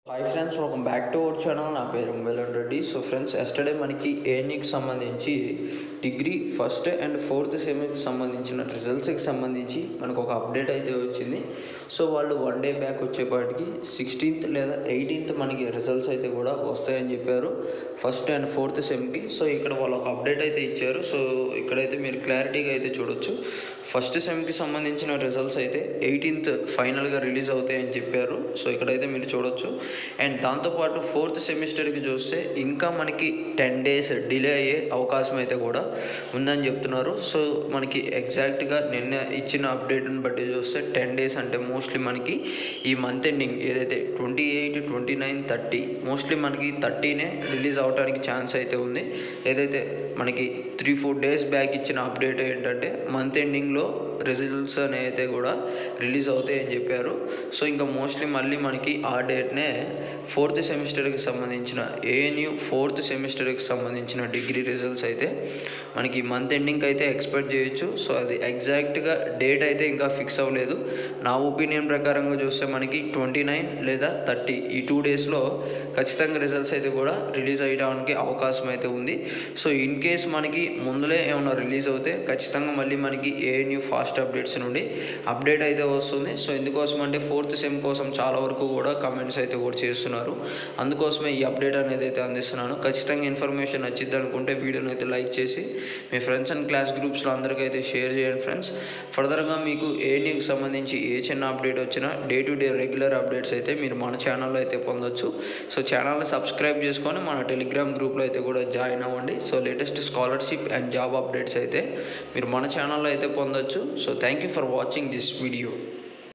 hi friends welcome back to our channel నా పేరు Velan Reddy so friends yesterday మనకి ఏఎన్ఈకి సంబంధించి డిగ్రీ ఫస్ట్ అండ్ ఫోర్త్ సెమికి సంబంధించిన రిజల్ట్స్కి సంబంధించి మనకు ఒక అప్డేట్ అయితే వచ్చింది సో వాళ్ళు వన్ డే బ్యాక్ వచ్చేపాటికి సిక్స్టీన్త్ లేదా ఎయిటీన్త్ మనకి రిజల్ట్స్ అయితే కూడా వస్తాయని చెప్పారు ఫస్ట్ అండ్ ఫోర్త్ సెమ్కి సో ఇక్కడ వాళ్ళు ఒక అప్డేట్ అయితే ఇచ్చారు సో ఇక్కడైతే మీరు క్లారిటీగా అయితే చూడొచ్చు ఫస్ట్ సెమ్కి సంబంధించిన రిజల్ట్స్ అయితే ఎయిటీన్త్ ఫైనల్గా రిలీజ్ అవుతాయని చెప్పారు సో ఇక్కడైతే మీరు చూడొచ్చు అండ్ దాంతోపాటు ఫోర్త్ సెమిస్టర్కి చూస్తే ఇంకా మనకి టెన్ డేస్ డిలే అయ్యే అవకాశం అయితే కూడా ఉందని చెప్తున్నారు సో మనకి ఎగ్జాక్ట్గా నిన్న ఇచ్చిన అప్డేట్ని బట్టి చూస్తే టెన్ డేస్ అంటే మోస్ట్లీ మనకి ఈ మంత్ ఎండింగ్ ఏదైతే twenty eight twenty nine thirty mostly మనకి థర్టీనే రిలీజ్ అవడానికి ఛాన్స్ అయితే ఉంది ఏదైతే మనకి త్రీ ఫోర్ డేస్ బ్యాక్ ఇచ్చిన అప్డేట్ ఏంటంటే మంత్ ఎండింగ్లో రిజల్ట్స్ అయితే కూడా రిలీజ్ అవుతాయి అని చెప్పారు సో ఇంకా మోస్ట్లీ మళ్ళీ మనకి ఆ డేట్నే ఫోర్త్ సెమిస్టర్కి సంబంధించిన ఏఎన్యూ ఫోర్త్ సెమిస్టర్కి సంబంధించిన డిగ్రీ రిజల్ట్స్ అయితే మనకి మంత్ ఎండింగ్కి అయితే ఎక్స్పెక్ట్ చేయొచ్చు సో అది ఎగ్జాక్ట్గా డేట్ అయితే ఇంకా ఫిక్స్ అవ్వలేదు నా ఒపీనియన్ ప్రకారంగా చూస్తే మనకి ట్వంటీ నైన్ లేదా థర్టీ ఈ టూ డేస్లో ఖచ్చితంగా రిజల్ట్స్ అయితే కూడా రిలీజ్ అయ్యడానికి అవకాశం అయితే ఉంది సో ఇన్ కేస్ మనకి ముందులే ఏమైనా రిలీజ్ అవుతే ఖచ్చితంగా మళ్ళీ మనకి ఏఎన్యూ ఫాస్ట్ అప్డేట్స్ నుండి అప్డేట్ అయితే వస్తుంది సో ఎందుకోసం అంటే ఫోర్త్ సెమ్ కోసం చాలా వరకు కూడా కమెంట్స్ అయితే కూడా చేస్తున్నారు అందుకోసమే ఈ అప్డేట్ అనేది అయితే అందిస్తున్నాను ఖచ్చితంగా ఇన్ఫర్మేషన్ నచ్చిద్ది అనుకుంటే వీడియోని అయితే లైక్ చేసి మీ ఫ్రెండ్స్ అండ్ క్లాస్ గ్రూప్స్లో అందరికీ అయితే షేర్ చేయండి ఫ్రెండ్స్ ఫర్దర్గా మీకు ఏఎన్యూకి సంబంధించి ఏ చిన్న అప్డేట్ వచ్చినా day to day regular updates అయితే మీరు మన ఛానల్లో అయితే పొందొచ్చు సో ఛానల్ని సబ్స్క్రైబ్ చేసుకొని మన టెలిగ్రామ్ గ్రూప్లో అయితే కూడా జాయిన్ అవ్వండి so latest scholarship and job updates అయితే మీరు మన ఛానల్లో అయితే పొందొచ్చు so thank you for watching this video